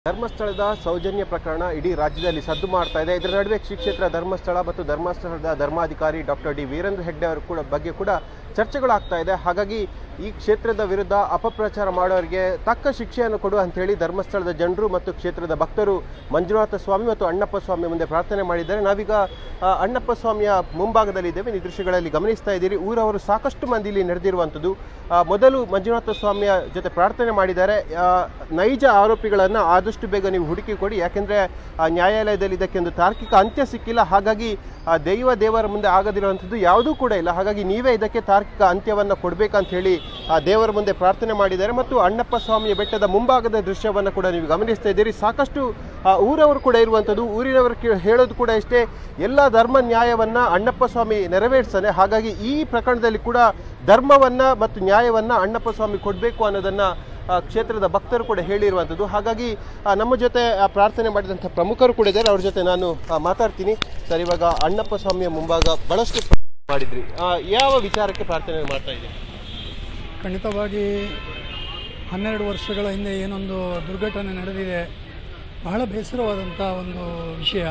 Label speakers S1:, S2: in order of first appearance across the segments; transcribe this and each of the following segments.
S1: ಧರ್ಮಸ್ಥಳದ ಸೌಜನ್ಯ ಪ್ರಕರಣ ಇಡೀ ರಾಜ್ಯದಲ್ಲಿ ಸದ್ದು ಮಾಡ್ತಾ ಇದೆ ಇದರ ನಡುವೆ ಶ್ರೀ ಕ್ಷೇತ್ರ ಧರ್ಮಸ್ಥಳ ಮತ್ತು ಧರ್ಮಸ್ಥಳದ ಧರ್ಮಾಧಿಕಾರಿ ಡಾಕ್ಟರ್ ಡಿ ವೀರೇಂದ್ರ ಹೆಗ್ಡೆ ಅವರು ಕೂಡ ಬಗ್ಗೆ ಕೂಡ ಚರ್ಚೆಗಳಾಗ್ತಾ ಇದೆ ಹಾಗಾಗಿ ಈ ಕ್ಷೇತ್ರದ ವಿರುದ್ಧ ಅಪಪ್ರಚಾರ ಮಾಡೋರಿಗೆ ತಕ್ಕ ಶಿಕ್ಷೆಯನ್ನು ಕೊಡು ಅಂತ ಹೇಳಿ ಧರ್ಮಸ್ಥಳದ ಜನರು ಮತ್ತು ಕ್ಷೇತ್ರದ ಭಕ್ತರು ಮಂಜುನಾಥ ಸ್ವಾಮಿ ಮತ್ತು ಅಣ್ಣಪ್ಪ ಸ್ವಾಮಿ ಮುಂದೆ ಪ್ರಾರ್ಥನೆ ಮಾಡಿದ್ದಾರೆ ನಾವೀಗ ಆ, ಅಣ್ಣಪ್ಪ ಸ್ವಾಮಿಯ ಮುಂಭಾಗದಲ್ಲಿದ್ದೇವೆ ಈ ದೃಶ್ಯಗಳಲ್ಲಿ ಗಮನಿಸ್ತಾ ಇದ್ದೀರಿ ಊರವರು ಸಾಕಷ್ಟು ಮಂದಿ ಇಲ್ಲಿ ನಡೆದಿರುವಂಥದ್ದು ಆ, ಮೊದಲು ಮಂಜುನಾಥ ಸ್ವಾಮಿಯ ಜೊತೆ ಪ್ರಾರ್ಥನೆ ಮಾಡಿದ್ದಾರೆ ಆ, ನೈಜ ಆರೋಪಿಗಳನ್ನು ಆದಷ್ಟು ಬೇಗ ನೀವು ಹುಡುಕಿ ಕೊಡಿ ಯಾಕೆಂದರೆ ನ್ಯಾಯಾಲಯದಲ್ಲಿ ಇದಕ್ಕೆ ಒಂದು ತಾರ್ಕಿಕ ಅಂತ್ಯ ಸಿಕ್ಕಿಲ್ಲ ಹಾಗಾಗಿ ಆ ದೈವ ದೇವರ ಮುಂದೆ ಆಗದಿರುವಂಥದ್ದು ಯಾವುದೂ ಕೂಡ ಇಲ್ಲ ಹಾಗಾಗಿ ನೀವೇ ಇದಕ್ಕೆ ತಾರ್ಕಿಕ ಅಂತ್ಯವನ್ನು ಕೊಡಬೇಕಂತ ಹೇಳಿ ಆ ದೇವರ ಮುಂದೆ ಪ್ರಾರ್ಥನೆ ಮಾಡಿದ್ದಾರೆ ಮತ್ತು ಅಣ್ಣಪ್ಪ ಸ್ವಾಮಿಯ ಬೆಟ್ಟದ ಮುಂಭಾಗದ ದೃಶ್ಯವನ್ನು ಕೂಡ ನೀವು ಗಮನಿಸ್ತಾ ಇದ್ದೀರಿ ಸಾಕಷ್ಟು ಆ, ಊರವರು ಕೂಡ ಇರುವಂಥದ್ದು ಊರಿನವರು ಕೇ- ಹೇಳೋದು ಕೂಡ ಇಷ್ಟೇ ಎಲ್ಲ ಧರ್ಮ ನ್ಯಾಯವನ್ನ ಅಣ್ಣಪ್ಪ ಸ್ವಾಮಿ ನೆರವೇರಿಸ್ತಾನೆ ಹಾಗಾಗಿ ಈ ಪ್ರಕರಣದಲ್ಲಿ ಕೂಡ ಧರ್ಮವನ್ನ ಮತ್ತು ನ್ಯಾಯವನ್ನ ಅಣ್ಣಪ್ಪ ಸ್ವಾಮಿ ಕೊಡಬೇಕು ಅನ್ನೋದನ್ನ ಆ, ಕ್ಷೇತ್ರದ ಭಕ್ತರು ಕೂಡ ಹೇಳಿರುವಂಥದ್ದು ಹಾಗಾಗಿ ಆ, ನಮ್ಮ ಜೊತೆ ಆ, ಪ್ರಾರ್ಥನೆ ಮಾಡಿದಂಥ ಪ್ರಮುಖರು ಕೂಡ ಇದ್ದಾರೆ ಅವ್ರ ಜೊತೆ ನಾನು ಆ, ಮಾತಾಡ್ತೀನಿ ಸರ್ ಇವಾಗ ಅಣ್ಣಪ್ಪ ಸ್ವಾಮಿಯ ಮುಂಭಾಗ ಬಹಳಷ್ಟು ಮಾಡಿದ್ರಿ ಆ, ಯಾವ ವಿಚಾರಕ್ಕೆ ಪ್ರಾರ್ಥನೆ ಮಾಡ್ತಾ ಇದ್ದೀರಿ
S2: ಖಂಡಿತವಾಗಿ ಹನ್ನೆರಡು ವರ್ಷಗಳ ಹಿಂದೆ ಏನೊಂದು ದುರ್ಘಟನೆ ನಡೆದಿದೆ ಬಹಳ ಬೇಸರವಾದಂಥ ಒಂದು ವಿಷಯ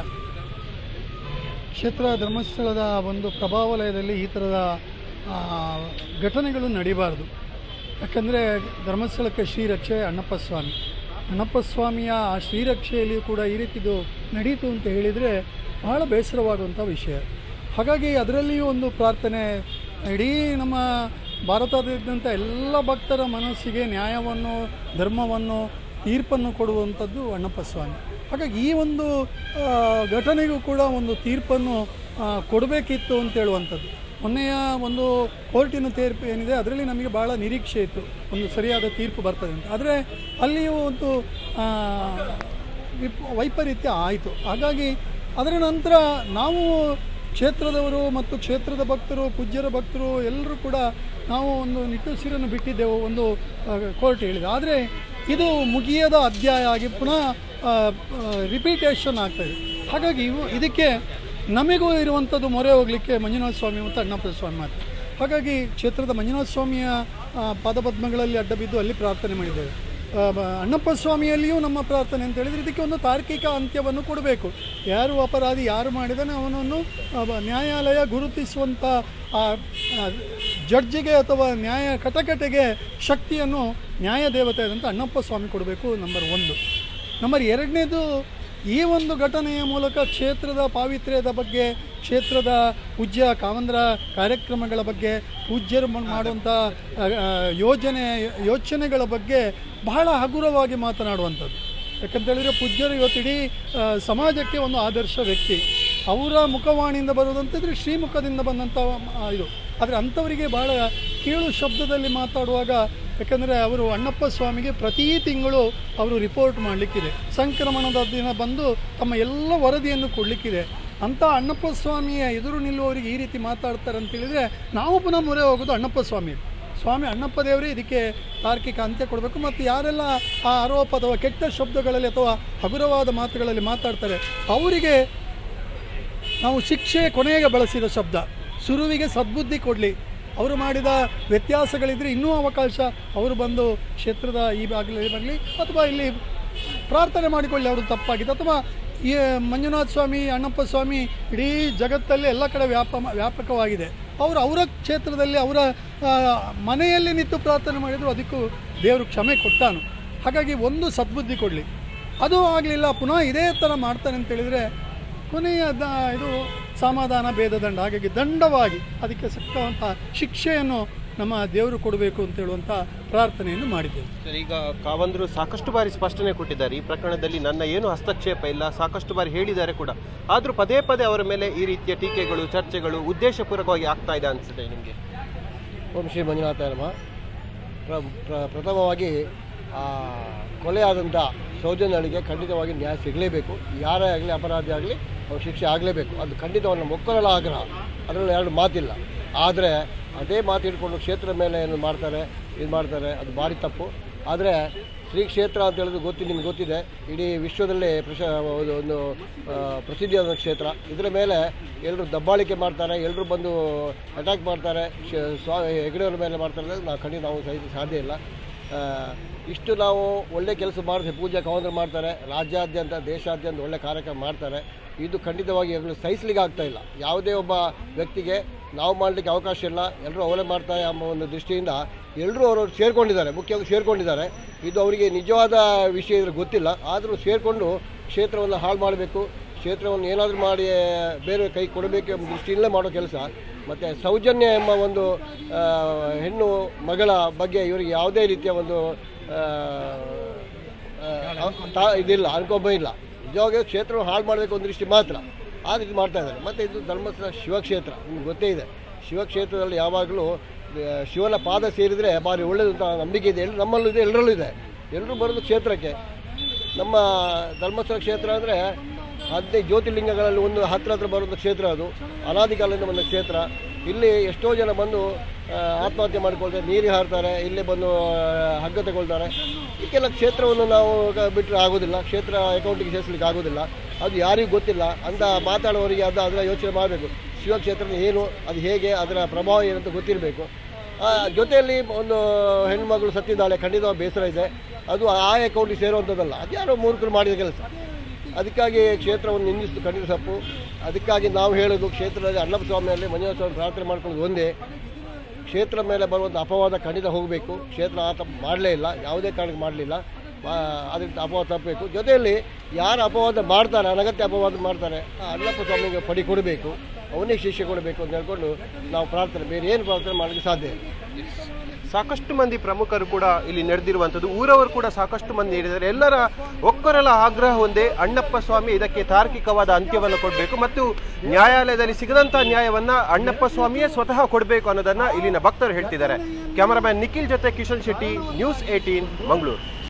S2: ಕ್ಷೇತ್ರ ಧರ್ಮಸ್ಥಳದ ಒಂದು ಪ್ರಭಾವಲಯದಲ್ಲಿ ಈ ಥರದ ಆ, ಘಟನೆಗಳು ನಡೀಬಾರ್ದು ಯಾಕಂದರೆ ಧರ್ಮಸ್ಥಳಕ್ಕೆ ಶ್ರೀರಕ್ಷೆ ಅಣ್ಣಪ್ಪ ಸ್ವಾಮಿ ಅಣ್ಣಪ್ಪ ಸ್ವಾಮಿಯ ಆ ಶ್ರೀರಕ್ಷೆಯಲ್ಲಿಯೂ ಕೂಡ ಈ ರೀತಿದು ನಡೀತು ಅಂತ ಹೇಳಿದರೆ ಬಹಳ ಬೇಸರವಾಗುವಂಥ ವಿಷಯ ಹಾಗಾಗಿ ಅದರಲ್ಲಿಯೂ ಒಂದು ಪ್ರಾರ್ಥನೆ ಇಡೀ ನಮ್ಮ ಭಾರತದಾದ್ಯಂತ ಎಲ್ಲ ಭಕ್ತರ ಮನಸ್ಸಿಗೆ ನ್ಯಾಯವನ್ನು ಧರ್ಮವನ್ನು ತೀರ್ಪನ್ನು ಕೊಡುವಂಥದ್ದು ಅಣ್ಣಪ್ಪ ಸ್ವಾಮಿ ಹಾಗಾಗಿ ಈ ಒಂದು ಆ, ಘಟನೆಗೂ ಕೂಡ ಒಂದು ತೀರ್ಪನ್ನು ಆ, ಕೊಡಬೇಕಿತ್ತು ಅಂತ ಹೇಳುವಂಥದ್ದು ಮೊನ್ನೆಯ ಒಂದು ಕೋರ್ಟಿನ ತೀರ್ಪು ಏನಿದೆ ಅದರಲ್ಲಿ ನಮಗೆ ಭಾಳ ನಿರೀಕ್ಷೆ ಇತ್ತು ಒಂದು ಸರಿಯಾದ ತೀರ್ಪು ಬರ್ತದೆ ಅಂತ ಆದರೆ ಅಲ್ಲಿಯೂ ಒಂದು ಆ, ವಿಪ್ ವೈಪರೀತ್ಯ ಆಯಿತು ಹಾಗಾಗಿ ಅದರ ನಂತರ ನಾವು ಕ್ಷೇತ್ರದವರು ಮತ್ತು ಕ್ಷೇತ್ರದ ಭಕ್ತರು ಪೂಜ್ಯರ ಭಕ್ತರು ಎಲ್ಲರೂ ಕೂಡ ನಾವು ಒಂದು ನಿಟ್ಟುಸಿರನ್ನು ಬಿಟ್ಟಿದ್ದೆವು ಒಂದು ಕೋರ್ಟ್ ಹೇಳಿದೆ ಆದರೆ ಇದು ಮುಗಿಯದ ಅಧ್ಯಾಯ ಆಗಿ ಪುನಃ ರಿಪೀಟೇಷನ್ ಆಗ್ತಾಯಿದೆ ಹಾಗಾಗಿ ಇವು ಇದಕ್ಕೆ ನಮಗೂ ಇರುವಂಥದ್ದು ಮೊರೆ ಹೋಗಲಿಕ್ಕೆ ಮಂಜುನಾಥ ಸ್ವಾಮಿ ಮತ್ತು ಅಣ್ಣಪ್ಪ ಸ್ವಾಮಿ ಮಾತ್ರ ಹಾಗಾಗಿ ಕ್ಷೇತ್ರದ ಮಂಜುನಾಥ ಸ್ವಾಮಿಯ ಆ, ಪಾದಪದ್ಮಗಳಲ್ಲಿ ಅಡ್ಡ ಬಿದ್ದು ಅಲ್ಲಿ ಪ್ರಾರ್ಥನೆ ಮಾಡಿದ್ದೇವೆ ಆ, ಬ- ಅಣ್ಣಪ್ಪ ಸ್ವಾಮಿಯಲ್ಲಿಯೂ ನಮ್ಮ ಪ್ರಾರ್ಥನೆ ಅಂತ ಹೇಳಿದರೆ ಇದಕ್ಕೆ ಒಂದು ತಾರ್ಕಿಕ ಅಂತ್ಯವನ್ನು ಕೊಡಬೇಕು ಯಾರು ಅಪರಾಧಿ ಯಾರು ಮಾಡಿದಾನೆ ಅವನನ್ನು ಆ, ಬ- ನ್ಯಾಯಾಲಯ ಗುರುತಿಸುವಂಥ ಆ ಆ, ಜಡ್ಜಿಗೆ ಅಥವಾ ನ್ಯಾಯ ಕಟಕಟೆಗೆ ಶಕ್ತಿಯನ್ನು ನ್ಯಾಯ ದೇವತೆ ಆದಂಥ ಅಣ್ಣಪ್ಪ ಸ್ವಾಮಿ ಕೊಡಬೇಕು ನಂಬರ್ ಒಂದು ನಂಬರ್ ಎರಡನೇದು ಈ ಒಂದು ಘಟನೆಯ ಮೂಲಕ ಕ್ಷೇತ್ರದ ಪಾವಿತ್ರ್ಯದ ಬಗ್ಗೆ ಕ್ಷೇತ್ರದ ಪೂಜ್ಯ ಕಾವಂದ್ರ ಕಾರ್ಯಕ್ರಮಗಳ ಬಗ್ಗೆ ಪೂಜ್ಯರು ಮ- ಮಾಡುವಂಥ ಆ, ಆ, ಯೋಜನೆ ಯೋಚನೆಗಳ ಬಗ್ಗೆ ಬಹಳ ಹಗುರವಾಗಿ ಮಾತನಾಡುವಂಥದ್ದು ಯಾಕಂತೇಳಿದರೆ ಪೂಜ್ಯರು ಇವತ್ತು ಇಡೀ ಆ, ಸಮಾಜಕ್ಕೆ ಒಂದು ಆದರ್ಶ ವ್ಯಕ್ತಿ ಅವರ ಮುಖವಾಣಿಯಿಂದ ಬರುವುದಂತಂದರೆ ಶ್ರೀಮುಖದಿಂದ ಬಂದಂಥ ಆ, ಇದು ಆದರೆ ಅಂಥವರಿಗೆ ಬಹಳ ಕೀಳು ಶಬ್ದದಲ್ಲಿ ಮಾತಾಡುವಾಗ ಯಾಕಂದರೆ ಅವರು ಅಣ್ಣಪ್ಪ ಸ್ವಾಮಿಗೆ ಪ್ರತಿ ತಿಂಗಳು ಅವರು ರಿಪೋರ್ಟ್ ಮಾಡಲಿಕ್ಕಿದೆ ಸಂಕ್ರಮಣದ ದಿನ ಬಂದು ತಮ್ಮ ಎಲ್ಲ ವರದಿಯನ್ನು ಕೊಡಲಿಕ್ಕಿದೆ ಅಂಥ ಅಣ್ಣಪ್ಪ ಸ್ವಾಮಿಯ ಎದುರು ನಿಲ್ಲುವವರಿಗೆ ಈ ರೀತಿ ಮಾತಾಡ್ತಾರೆ ಅಂತ ಹೇಳಿದರೆ ನಾವು ಪುನಃ ಮೊರೆ ಹೋಗೋದು ಅಣ್ಣಪ್ಪ ಸ್ವಾಮಿ ಸ್ವಾಮಿ ಅಣ್ಣಪ್ಪ ದೇವರೇ ಇದಕ್ಕೆ ತಾರ್ಕಿಕ ಅಂತ್ಯ ಕೊಡಬೇಕು ಮತ್ತು ಯಾರೆಲ್ಲ ಆ ಆರೋಪ ಅಥವಾ ಕೆಟ್ಟ ಶಬ್ದಗಳಲ್ಲಿ ಅಥವಾ ಹಗುರವಾದ ಮಾತುಗಳಲ್ಲಿ ಮಾತಾಡ್ತಾರೆ ಅವರಿಗೆ ನಾವು ಶಿಕ್ಷೆ ಕೊನೆಗೆ ಬಳಸಿದ ಶಬ್ದ ಸುರುವಿಗೆ ಸದ್ಬುದ್ಧಿ ಕೊಡಲಿ ಅವರು ಮಾಡಿದ ವ್ಯತ್ಯಾಸಗಳಿದ್ರೆ ಇನ್ನೂ ಅವಕಾಶ ಅವರು ಬಂದು ಕ್ಷೇತ್ರದ ಈ ಬಾಗಿಲಲ್ಲಿ ಬರಲಿ ಅಥವಾ ಇಲ್ಲಿ ಪ್ರಾರ್ಥನೆ ಮಾಡಿಕೊಳ್ಳಿ ಅವರು ತಪ್ಪಾಗಿದೆ ಅಥವಾ ಈ ಮಂಜುನಾಥ ಸ್ವಾಮಿ ಅಣ್ಣಪ್ಪ ಸ್ವಾಮಿ ಇಡೀ ಜಗತ್ತಲ್ಲಿ ಎಲ್ಲ ಕಡೆ ವ್ಯಾಪ ವ್ಯಾಪಕವಾಗಿದೆ ಅವರು ಅವರ ಕ್ಷೇತ್ರದಲ್ಲಿ ಅವರ ಆ, ಮನೆಯಲ್ಲಿ ನಿಂತು ಪ್ರಾರ್ಥನೆ ಮಾಡಿದ್ರು ಅದಕ್ಕೂ ದೇವರು ಕ್ಷಮೆ ಕೊಟ್ಟಾನು ಹಾಗಾಗಿ ಒಂದು ಸದ್ಬುದ್ಧಿ ಕೊಡಲಿ ಅದು ಆಗಲಿಲ್ಲ ಪುನಃ ಇದೇ ಥರ ಮಾಡ್ತಾನೆ ಅಂತ ಹೇಳಿದರೆ ಕೊನೆಯ ದ ಇದು ಸಮಾಧಾನ ಭೇದ ದಂಡ ಹಾಗಾಗಿ ದಂಡವಾಗಿ ಅದಕ್ಕೆ ಸಿಕ್ಕುವಂಥ ಶಿಕ್ಷೆಯನ್ನು ನಮ್ಮ ದೇವರು ಕೊಡಬೇಕು ಅಂತ ಹೇಳುವಂಥ ಪ್ರಾರ್ಥನೆಯನ್ನು ಮಾಡಿದ್ದೇವೆ
S1: ಸರ್ ಈಗ ಕಾವಂದ್ರು ಸಾಕಷ್ಟು ಬಾರಿ ಸ್ಪಷ್ಟನೆ ಕೊಟ್ಟಿದ್ದಾರೆ ಈ ಪ್ರಕರಣದಲ್ಲಿ ನನ್ನ ಏನು ಹಸ್ತಕ್ಷೇಪ ಇಲ್ಲ ಸಾಕಷ್ಟು ಬಾರಿ ಹೇಳಿದ್ದಾರೆ ಕೂಡ ಆದರೂ ಪದೇ ಪದೇ ಅವರ ಮೇಲೆ ಈ ರೀತಿಯ ಟೀಕೆಗಳು ಚರ್ಚೆಗಳು ಉದ್ದೇಶಪೂರ್ವಕವಾಗಿ ಆಗ್ತಾ ಇದೆ ಅನಿಸುತ್ತೆ ನಿಮಗೆ
S3: ಓಂ ಶ್ರೀ ಮಂಜುನಾಥ ನಮ ಪ್ರ ಪ್ರ- ಪ್ರಥಮವಾಗಿ ಆ, ಕೊಲೆಯಾದಂಥ ಸೌಜನ್ಯಗಳಿಗೆ ಖಂಡಿತವಾಗಿ ನ್ಯಾಯ ಸಿಗಲೇಬೇಕು ಯಾರೇ ಆಗಲಿ ಅಪರಾಧಿ ಆಗಲಿ ಅವ್ರ ಶಿಕ್ಷೆ ಆಗಲೇಬೇಕು ಅದು ಖಂಡಿತವನ್ನು ಮೊಕ್ಕಲಳ ಆಗ್ರಹ ಅದರಲ್ಲಿ ಎರಡು ಮಾತಿಲ್ಲ ಆದರೆ ಅದೇ ಮಾತು ಇಟ್ಕೊಂಡು ಕ್ಷೇತ್ರ ಮೇಲೆ ಏನು ಮಾಡ್ತಾರೆ ಇದು ಮಾಡ್ತಾರೆ ಅದು ಭಾರಿ ತಪ್ಪು ಆದರೆ ಶ್ರೀ ಕ್ಷೇತ್ರ ಅಂತ ಹೇಳಿದ್ರೆ ಗೊತ್ತಿ ನಿಮ್ಗೆ ಗೊತ್ತಿದೆ ಇಡೀ ವಿಶ್ವದಲ್ಲೇ ಪ್ರಶ ಒಂದು ಒಂದು ಆ, ಪ್ರಸಿದ್ಧಿಯಾದ ಕ್ಷೇತ್ರ ಇದರ ಮೇಲೆ ಎಲ್ಲರೂ ದಬ್ಬಾಳಿಕೆ ಮಾಡ್ತಾರೆ ಎಲ್ಲರೂ ಬಂದು ಅಟ್ಯಾಕ್ ಮಾಡ್ತಾರೆ ಶ- ಸ್ವಾ ಹೆಗಡೆಯವ್ರ ಮೇಲೆ ಮಾಡ್ತಾರೆ ಅಂದರೆ ನಾವು ಖಂಡಿತ ನಾವು ಸಹಿಸ ಸಾಧ್ಯ ಇಲ್ಲ ಆ, ಇಷ್ಟು ನಾವು ಒಳ್ಳೆ ಕೆಲಸ ಮಾಡ್ತೀವಿ ಪೂಜೆ ಕವಂದ್ರ ಮಾಡ್ತಾರೆ ರಾಜ್ಯಾದ್ಯಂತ ದೇಶಾದ್ಯಂತ ಒಳ್ಳೆ ಕಾರ್ಯಕ್ರಮ ಮಾಡ್ತಾರೆ ಇದು ಖಂಡಿತವಾಗಿ ಇವರು ಸಹಿಸ್ಲಿಕ್ಕೆ ಆಗ್ತಾ ಇಲ್ಲ ಯಾವುದೇ ಒಬ್ಬ ವ್ಯಕ್ತಿಗೆ ನಾವು ಮಾಡಲಿಕ್ಕೆ ಅವಕಾಶ ಇಲ್ಲ ಎಲ್ಲರೂ ಅವರೇ ಮಾಡ್ತಾರೆ ಎಂಬ ಒಂದು ದೃಷ್ಟಿಯಿಂದ ಎಲ್ಲರೂ ಅವರು ಸೇರ್ಕೊಂಡಿದ್ದಾರೆ ಮುಖ್ಯವಾಗಿ ಸೇರ್ಕೊಂಡಿದ್ದಾರೆ ಇದು ಅವರಿಗೆ ನಿಜವಾದ ವಿಷಯ ಇದ್ರೆ ಗೊತ್ತಿಲ್ಲ ಆದರೂ ಸೇರಿಕೊಂಡು ಕ್ಷೇತ್ರವನ್ನು ಹಾಳು ಮಾಡಬೇಕು ಕ್ಷೇತ್ರವನ್ನು ಏನಾದರೂ ಮಾಡಿ ಬೇರೆ ಕೈ ಕೊಡಬೇಕು ಎಂಬ ದೃಷ್ಟಿಯಿಂದಲೇ ಮಾಡೋ ಕೆಲಸ ಮತ್ತು ಸೌಜನ್ಯ ಎಂಬ ಒಂದು ಆ, ಹೆಣ್ಣು ಮಗಳ ಬಗ್ಗೆ ಇವರಿಗೆ ಯಾವುದೇ ರೀತಿಯ ಒಂದು ಆ, ಆ, ತಾ- ಇದಿಲ್ಲ ಅನುಕಂಪ ಇಲ್ಲ ನಿಜವಾಗಿಯೂ ಕ್ಷೇತ್ರವನ್ನು ಹಾಳು ಮಾಡಬೇಕು ಒಂದು ದೃಷ್ಟಿ ಮಾತ್ರ ಆ ರೀತಿ ಮಾಡ್ತಾ ಇದ್ದಾರೆ ಮತ್ತು ಇದು ಧರ್ಮಸ್ಥಳ ಶಿವಕ್ಷೇತ್ರ ನಿಮ್ಗೆ ಗೊತ್ತೇ ಇದೆ ಶಿವಕ್ಷೇತ್ರದಲ್ಲಿ ಯಾವಾಗಲೂ ಆ, ಶಿವನ ಪಾದ ಸೇರಿದರೆ ಭಾರಿ ಒಳ್ಳೆಯದು ಅಂತ ನಂಬಿಕೆ ಇದೆ ಎಲ್ ನಮ್ಮಲ್ಲೂ ಇದೆ ಎಲ್ಲರಲ್ಲೂ ಇದೆ ಎಲ್ಲರೂ ಬರೋದು ಕ್ಷೇತ್ರಕ್ಕೆ ನಮ್ಮ ಧರ್ಮಸ್ಥಳ ಕ್ಷೇತ್ರ ಅಂದರೆ ಹದಿನೈದು ಜ್ಯೋತಿರ್ಲಿಂಗಗಳಲ್ಲಿ ಒಂದು ಹತ್ರ ಹತ್ರ ಬರುವಂಥ ಕ್ಷೇತ್ರ ಅದು ಅನಾದಿ ಕಾಲದಿಂದ ಬಂದ ಕ್ಷೇತ್ರ ಇಲ್ಲಿ ಎಷ್ಟೋ ಜನ ಬಂದು ಆ, ಆತ್ಮಹತ್ಯೆ ಮಾಡಿಕೊಳ್ತಾರೆ ನೀರಿಗೆ ಹಾರ್ತಾರೆ ಇಲ್ಲೇ ಬಂದು ಆ, ಹಗ್ಗ ತಗೊಳ್ತಾರೆ ಇದಕ್ಕೆಲ್ಲ ಕ್ಷೇತ್ರವನ್ನು ನಾವು ಗ- ಬಿಟ್ಟರೆ ಆಗೋದಿಲ್ಲ ಕ್ಷೇತ್ರ ಅಕೌಂಟಿಗೆ ಸೇರಿಸ್ಲಿಕ್ಕೆ ಆಗೋದಿಲ್ಲ ಅದು ಯಾರಿಗೂ ಗೊತ್ತಿಲ್ಲ ಅಂತ ಮಾತಾಡೋರಿಗೆ ಅದು ಅದರ ಯೋಚನೆ ಮಾಡಬೇಕು ಶಿವಕ್ಷೇತ್ರದ ಏನು ಅದು ಹೇಗೆ ಅದರ ಪ್ರಭಾವ ಏನಂತ ಗೊತ್ತಿರಬೇಕು ಆ, ಜೊತೆಯಲ್ಲಿ ಒಂದು ಹೆಣ್ಮಗಳು ಸತ್ತಿದ್ದಾಳೆ ಖಂಡಿತವಾಗಿ ಬೇಸರ ಇದೆ ಅದು ಆ ಅಕೌಂಟಿಗೆ ಸೇರುವಂಥದ್ದಲ್ಲ ಅದು ಯಾರೋ ಮೂರ್ಖರು ಮಾಡಿದ ಕೆಲಸ ಅದಕ್ಕಾಗಿ ಕ್ಷೇತ್ರವನ್ನು ನಿಂದಿಸಿದ್ದು ಖಂಡಿತ ತಪ್ಪು ಅದಕ್ಕಾಗಿ ನಾವು ಹೇಳೋದು ಕ್ಷೇತ್ರದಲ್ಲಿ ಅಣ್ಣಪ್ಪ ಸ್ವಾಮಿಯಲ್ಲಿ ಮಂಜುನಾಥ ಸ್ವಾಮಿ ಪ್ರಾರ್ಥನೆ ಮಾಡ್ಕೊಳ್ಳೋದು ಒಂದೇ ಕ್ಷೇತ್ರ ಮೇಲೆ ಬರುವಂಥ ಅಪವಾದ ಖಂಡಿತ ಹೋಗಬೇಕು ಕ್ಷೇತ್ರ ಆತ ಮಾಡಲೇ ಇಲ್ಲ ಯಾವುದೇ ಕಾರಣಕ್ಕೆ ಮಾಡಲಿಲ್ಲ ಅದರಿಂದ ಅಪವಾದ ತಪ್ಪಬೇಕು ಜೊತೆಯಲ್ಲಿ ಯಾರು ಅಪವಾದ ಮಾಡ್ತಾರೆ ಅನಗತ್ಯ ಅಪವಾದ ಮಾಡ್ತಾರೆ ಆ ಅಣ್ಣಪ್ಪ ಸ್ವಾಮಿಗೆ ಪಡಿ ಕೊಡಬೇಕು ಅವನಿಗೆ ಶಿಕ್ಷೆ ಕೊಡಬೇಕು ಅಂತ ಹೇಳ್ಕೊಂಡು ನಾವು ಪ್ರಾರ್ಥನೆ ಬೇರೆ ಏನು ಪ್ರಾರ್ಥನೆ ಮಾಡಲಿಕ್ಕೆ ಸಾಧ್ಯ ಇಲ್ಲ
S1: ಸಾಕಷ್ಟು ಮಂದಿ ಪ್ರಮುಖರು ಕೂಡ ಇಲ್ಲಿ ನಡೆದಿರುವಂಥದ್ದು ಊರವರು ಕೂಡ ಸಾಕಷ್ಟು ಮಂದಿ ನೀಡಿದ್ದಾರೆ ಎಲ್ಲರ ಒಕ್ಕರಲ ಆಗ್ರಹ ಒಂದೇ ಅಣ್ಣಪ್ಪ ಸ್ವಾಮಿ ಇದಕ್ಕೆ ತಾರ್ಕಿಕವಾದ ಅಂತ್ಯವನ್ನು ಕೊಡಬೇಕು ಮತ್ತು ನ್ಯಾಯಾಲಯದಲ್ಲಿ ಸಿಗದಂತ ನ್ಯಾಯವನ್ನ ಅಣ್ಣಪ್ಪ ಸ್ವಾಮಿಯೇ ಸ್ವತಃ ಕೊಡಬೇಕು ಅನ್ನೋದನ್ನ ಇಲ್ಲಿನ ಭಕ್ತರು ಹೇಳ್ತಿದ್ದಾರೆ ಕ್ಯಾಮರಾಮ್ಯಾನ್ ನಿಖಿಲ್ ಜೊತೆ ಕಿಶನ್ ಶೆಟ್ಟಿ ನ್ಯೂಸ್ ಏಟೀನ್ ಮಂಗಳೂರು